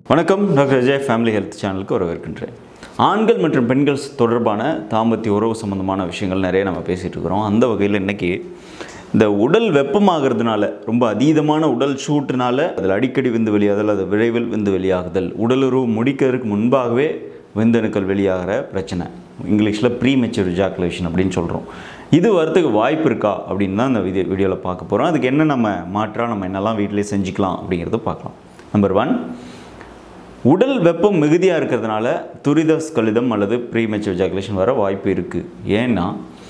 வணக்கம் doctor Vijay family health சேனலுக்கு வரவேற்கின்றேன் ஆண்கள் மற்றும் பெண்கள் தொடர்பான தாம்பத்திய உறவு சம்பந்தமான விஷயங்கள் நிறைய நம்ம பேசிகிட்டு இருக்கிறோம் அந்த வகையில் இன்றைக்கி இந்த உடல் வெப்பமாகிறதுனால ரொம்ப அதீதமான உடல் சூட்டுனால அதில் அடிக்கடி விந்து வெளியாகுதல் அது விரைவில் விந்து வெளியாகுதல் உடலுறவு முடிக்கிறதுக்கு முன்பாகவே விந்தணுக்கள் வெளியாகிற பிரச்சனை இங்கிலீஷில் ப்ரீ மெச்சூர் ஜாக்குலேஷன் அப்படின்னு சொல்கிறோம் இது வரத்துக்கு வாய்ப்பு இருக்கா அப்படின்னு தான் இந்த வீடியோ வீடியோவில் பார்க்க போகிறோம் அதுக்கு என்ன நம்ம மாற்றாக நம்ம என்னெல்லாம் வீட்டிலே செஞ்சுக்கலாம் அப்படிங்கிறத பார்க்கலாம் நம்பர் ஒன் உடல் வெப்பம் மிகுதியாக இருக்கிறதுனால துரித ஸ்கலிதம் அல்லது ப்ரீமெச்சூர் ஜாக்குலேஷன் வர வாய்ப்பு இருக்குது ஏன்னா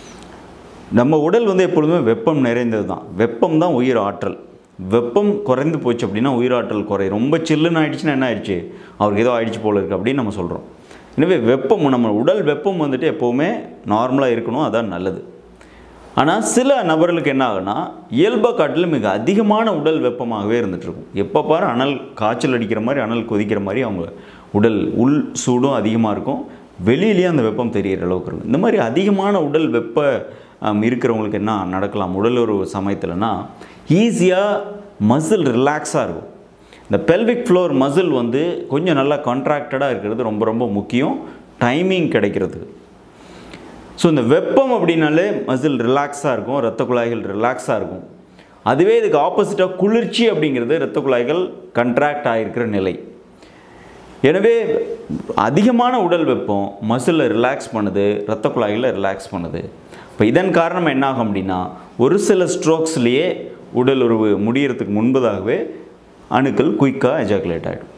நம்ம உடல் வந்து எப்பொழுதுமே வெப்பம் நிறைந்தது தான் வெப்பம் தான் உயிர் ஆற்றல் வெப்பம் குறைந்து போச்சு அப்படின்னா உயிராற்றல் குறை ரொம்ப சில்லுன்னு ஆயிடுச்சுன்னா என்ன ஆயிடுச்சு அவருக்கு ஏதோ ஆயிடுச்சு போல இருக்குது அப்படின்னு நம்ம சொல்கிறோம் எனவே வெப்பம் நம்ம உடல் வெப்பம் வந்துட்டு எப்போவுமே நார்மலாக இருக்கணும் அதான் நல்லது ஆனால் சில நபர்களுக்கு என்ன ஆகுனா இயல்பை காட்டிலும் மிக அதிகமான உடல் வெப்பமாகவே இருந்துகிட்ருக்கும் எப்போ பாரு அனல் காய்ச்சல் அடிக்கிற மாதிரி அனல் கொதிக்கிற மாதிரி அவங்க உடல் உள் சூடும் அதிகமாக இருக்கும் வெளியிலேயே அந்த வெப்பம் தெரிகிற அளவுக்கு இருக்கும் இந்த மாதிரி அதிகமான உடல் வெப்ப ஆம், இருக்கிறவங்களுக்கு என்ன நடக்கலாம் உடல் ஒரு சமயத்தில்னா ஈஸியாக மசில் ரிலாக்ஸாக இருக்கும் இந்த பெல்விக் ஃப்ளோர் மசில் வந்து கொஞ்சம் நல்லா கான்ட்ராக்டடாக இருக்கிறது ரொம்ப ரொம்ப முக்கியம் டைமிங் கிடைக்கிறதுக்கு ஸோ இந்த வெப்பம் அப்படின்னாலே மசில் ரிலாக்ஸாக இருக்கும் இரத்த குழாய்கள் ரிலாக்ஸாக இருக்கும் அதுவே இதுக்கு ஆப்போசிட்டாக குளிர்ச்சி அப்படிங்கிறது இரத்த குழாய்கள் கண்ட்ராக்ட் ஆகிருக்கிற நிலை எனவே அதிகமான உடல் வெப்பம் மசிலை ரிலாக்ஸ் பண்ணுது இரத்த குழாய்களை ரிலாக்ஸ் பண்ணுது இப்போ இதன் காரணம் என்ன ஆகும் அப்படின்னா ஒரு சில ஸ்ட்ரோக்ஸ்லேயே உடல் உறவு முடியறதுக்கு முன்பதாகவே அணுக்கள் குயிக்காக எஜாகுலேட் ஆகிடும்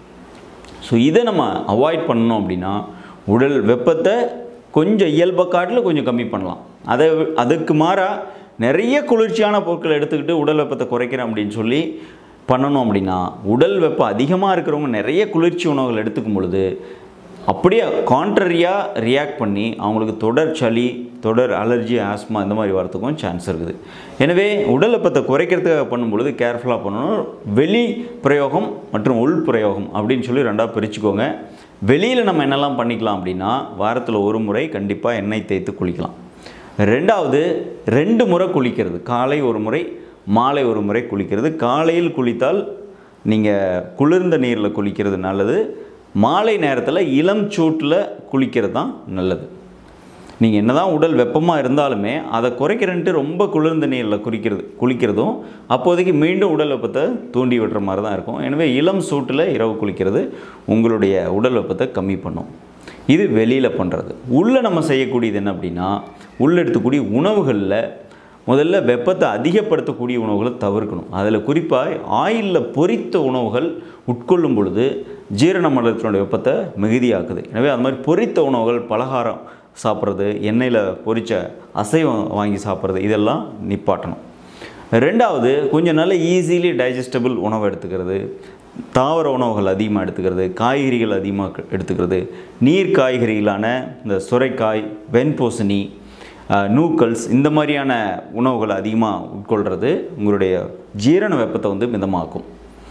ஸோ இதை நம்ம அவாய்ட் பண்ணணும் அப்படின்னா உடல் வெப்பத்தை கொஞ்சம் இயல்பை காட்டில் கொஞ்சம் கம்மி பண்ணலாம் அதை வி- அதுக்கு மாறாக நிறைய குளிர்ச்சியான பொருட்களை எடுத்துக்கிட்டு உடல் வெப்பத்தை குறைக்கிறேன் அப்படின்னு சொல்லி பண்ணணும் அப்படின்னா உடல் வெப்பம் அதிகமாக இருக்கிறவங்க நிறைய குளிர்ச்சி உணவுகள் எடுத்துக்கும் பொழுது அப்படியே கான்ட்ரரியாக ரியாக்ட் பண்ணி அவங்களுக்கு தொடர் சளி தொடர் அலர்ஜி ஆஸ்மா இந்த மாதிரி வரத்துக்கும் சான்ஸ் இருக்குது எனவே உடல் வெப்பத்தை குறைக்கிறதுக்காக பண்ணும்பொழுது கேர்ஃபுல்லாக பண்ணணும் வெளி பிரயோகம் மற்றும் உள் பிரயோகம் அப்படின்னு சொல்லி ரெண்டாக பிரிச்சுக்கோங்க வெளியில் நம்ம என்னெல்லாம் பண்ணிக்கலாம் அப்படின்னா வாரத்தில் ஒரு முறை கண்டிப்பாக எண்ணெய் தேய்த்து குளிக்கலாம் ரெண்டாவது ரெண்டு முறை குளிக்கிறது காலை ஒரு முறை மாலை ஒரு முறை குளிக்கிறது காலையில் குளித்தால் நீங்கள் குளிர்ந்த நீரில் குளிக்கிறது நல்லது மாலை நேரத்தில் இளம் சூட்டில் குளிக்கிறது தான் நல்லது நீங்கள் என்னதான் உடல் வெப்பமாக இருந்தாலுமே அதை குறைக்கிறன்ட்டு ரொம்ப குளிர்ந்த நீரில் குளிக்கிறது குளிக்கிறதும் அப்போதைக்கு மீண்டும் உடல் வெப்பத்தை தூண்டி விடுற மாதிரி தான் இருக்கும் எனவே இளம் சூட்டில் இரவு குளிக்கிறது உங்களுடைய உடல் வெப்பத்தை கம்மி பண்ணும் இது வெளியில் பண்ணுறது உள்ளே நம்ம செய்யக்கூடியது என்ன அப்படின்னா உள்ள எடுத்துக்கூடிய உணவுகளில் முதல்ல வெப்பத்தை அதிகப்படுத்தக்கூடிய உணவுகளை தவிர்க்கணும் அதில் குறிப்பாக ஆயிலில் பொரித்த உணவுகள் உட்கொள்ளும் பொழுது ஜீரண மண்டலத்தினுடைய வெப்பத்தை மிகுதியாக்குது எனவே அது மாதிரி பொரித்த உணவுகள் பலகாரம் சாப்பிட்றது எண்ணெயில் பொரித்த அசைவம் வாங்கி சாப்பிட்றது இதெல்லாம் நிப்பாட்டணும் ரெண்டாவது கொஞ்சம் நல்ல ஈஸிலி டைஜஸ்டபிள் உணவு எடுத்துக்கிறது தாவர உணவுகள் அதிகமாக எடுத்துக்கிறது காய்கறிகள் அதிகமாக எடுத்துக்கிறது நீர் காய்கறிகளான இந்த சுரைக்காய் வெண்பூசணி அஹ், நூக்கல்ஸ் இந்த மாதிரியான உணவுகளை அதிகமாக உட்கொள்கிறது உங்களுடைய ஜீரண வெப்பத்தை வந்து மிதமாக்கும்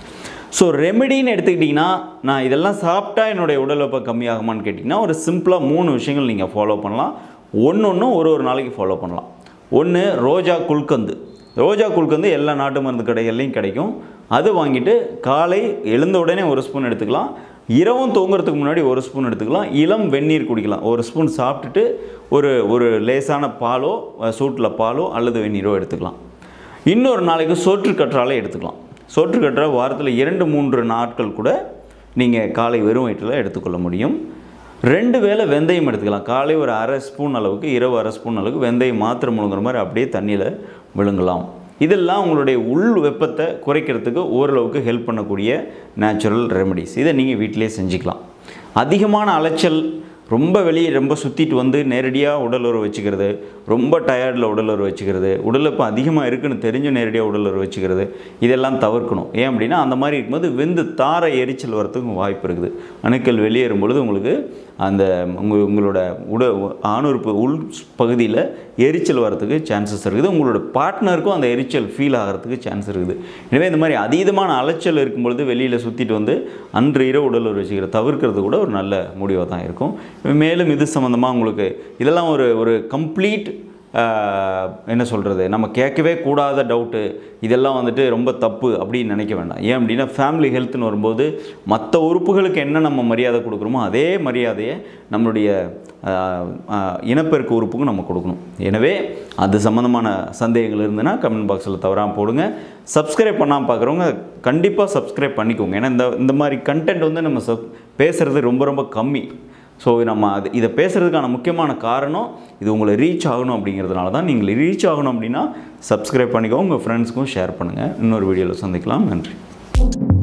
ஸோ ரெமெடின்னு எடுத்துக்கிட்டிங்கன்னா நான் இதெல்லாம் சாப்பிட்டா என்னுடைய உடல் வெப்பம் கம்மியாகுமான்னு கேட்டிங்கன்னா ஒரு சிம்பிளாக மூணு விஷயங்கள் நீங்கள் ஃபாலோ பண்ணலாம் ஒன்று ஒன்றும் ஒரு ஒரு நாளைக்கு ஃபாலோ பண்ணலாம் ஒன்று ரோஜா குல்கந்து ரோஜா குல்கந்து எல்லா நாட்டு மருந்து கடைகள்லையும் கிடைக்கும் அது வாங்கிட்டு காலை எழுந்த உடனே ஒரு ஸ்பூன் எடுத்துக்கலாம் இரவும் தூங்குறதுக்கு முன்னாடி ஒரு ஸ்பூன் எடுத்துக்கலாம் இளம் வெந்நீர் குடிக்கலாம் ஒரு ஸ்பூன் சாப்பிட்டுட்டு ஒரு ஒரு லேசான பாலோ சூட்டில் பாலோ அல்லது வெந்நீரோ எடுத்துக்கலாம் இன்னொரு நாளைக்கு சோற்று கற்றாழை எடுத்துக்கலாம் சோற்று கற்றாழை வாரத்தில் இரண்டு மூன்று நாட்கள் கூட நீங்கள் காலை வெறும் வயிற்றில் எடுத்துக்கொள்ள முடியும் ரெண்டு வேளை வெந்தயம் எடுத்துக்கலாம் காலை ஒரு அரை ஸ்பூன் அளவுக்கு இரவு அரை ஸ்பூன் அளவுக்கு வெந்தயம் மாத்திரை முழுங்குற மாதிரி அப்படியே தண்ணியில் விழுங்கலாம் இதெல்லாம் உங்களுடைய உள் வெப்பத்தை குறைக்கிறதுக்கு ஓரளவுக்கு ஹெல்ப் பண்ணக்கூடிய நேச்சுரல் ரெமெடிஸ் இதை நீங்கள் வீட்டிலேயே செஞ்சுக்கலாம் அதிகமான அலைச்சல் ரொம்ப வெளியே ரொம்ப சுற்றிட்டு வந்து நேரடியாக உடல் உறவு வச்சுக்கிறது ரொம்ப டயர்டில் உடல் உறவு வச்சுக்கிறது உடல் வெப்பம் அதிகமாக இருக்குன்னு தெரிஞ்சு நேரடியாக உடல் உறவு வச்சுக்கிறது இதெல்லாம் தவிர்க்கணும் ஏன் அப்படின்னா அந்த மாதிரி இருக்கும்போது வெந்து தார எரிச்சல் வரத்துக்கு வாய்ப்பு இருக்குது அணுக்கள் வெளியேறும் பொழுது உங்களுக்கு அந்த உங்கள் உங்களோட உட ஆணுறுப்பு உள் பகுதியில் எரிச்சல் வரத்துக்கு சான்சஸ் இருக்குது உங்களோட பார்ட்னருக்கும் அந்த எரிச்சல் ஃபீல் ஆகிறதுக்கு சான்ஸ் இருக்குது எனவே இந்த மாதிரி அதீதமான அலைச்சல் இருக்கும் பொழுது வெளியில் சுற்றிட்டு வந்து அன்று இரவு உடல் உறவு வச்சுக்கிற தவிர்க்கிறது கூட ஒரு நல்ல முடிவாக தான் இருக்கும் மேலும் இது சம்மந்தமாக உங்களுக்கு இதெல்லாம் ஒரு ஒரு கம்ப்ளீட் ஆஹ், என்ன சொல்கிறது நம்ம கேட்கவே கூடாத டவுட்டு இதெல்லாம் வந்துட்டு ரொம்ப தப்பு அப்படின்னு நினைக்க வேண்டாம் ஏன் அப்படின்னா ஃபேமிலி ஹெல்த்னு வரும்போது மற்ற உறுப்புகளுக்கு என்ன நம்ம மரியாதை கொடுக்குறோமோ அதே மரியாதையை நம்மளுடைய ஆஹ், ஆஹ், இனப்பெருக்க உறுப்புக்கும் நம்ம கொடுக்கணும் எனவே அது சம்மந்தமான சந்தேகங்கள் இருந்ததுன்னா கமெண்ட் பாக்ஸில் தவறாமல் போடுங்க சப்ஸ்கிரைப் பண்ணாமல் பார்க்குறவங்க கண்டிப்பாக சப்ஸ்கிரைப் பண்ணிக்கோங்க ஏன்னா இந்த இந்த மாதிரி கண்டென்ட் வந்து நம்ம சப் பேசுகிறது ரொம்ப ரொம்ப கம்மி ஸோ நம்ம அது இதை பேசுகிறதுக்கான முக்கியமான காரணம் இது உங்களை ரீச் ஆகணும் அப்படிங்கிறதுனால தான் நீங்கள் ரீச் ஆகணும் அப்படின்னா சப்ஸ்கிரைப் பண்ணிக்கோங்க உங்கள் ஃப்ரெண்ட்ஸுக்கும் ஷேர் பண்ணுங்கள் இன்னொரு வீடியோவில் சந்திக்கலாம் நன்றி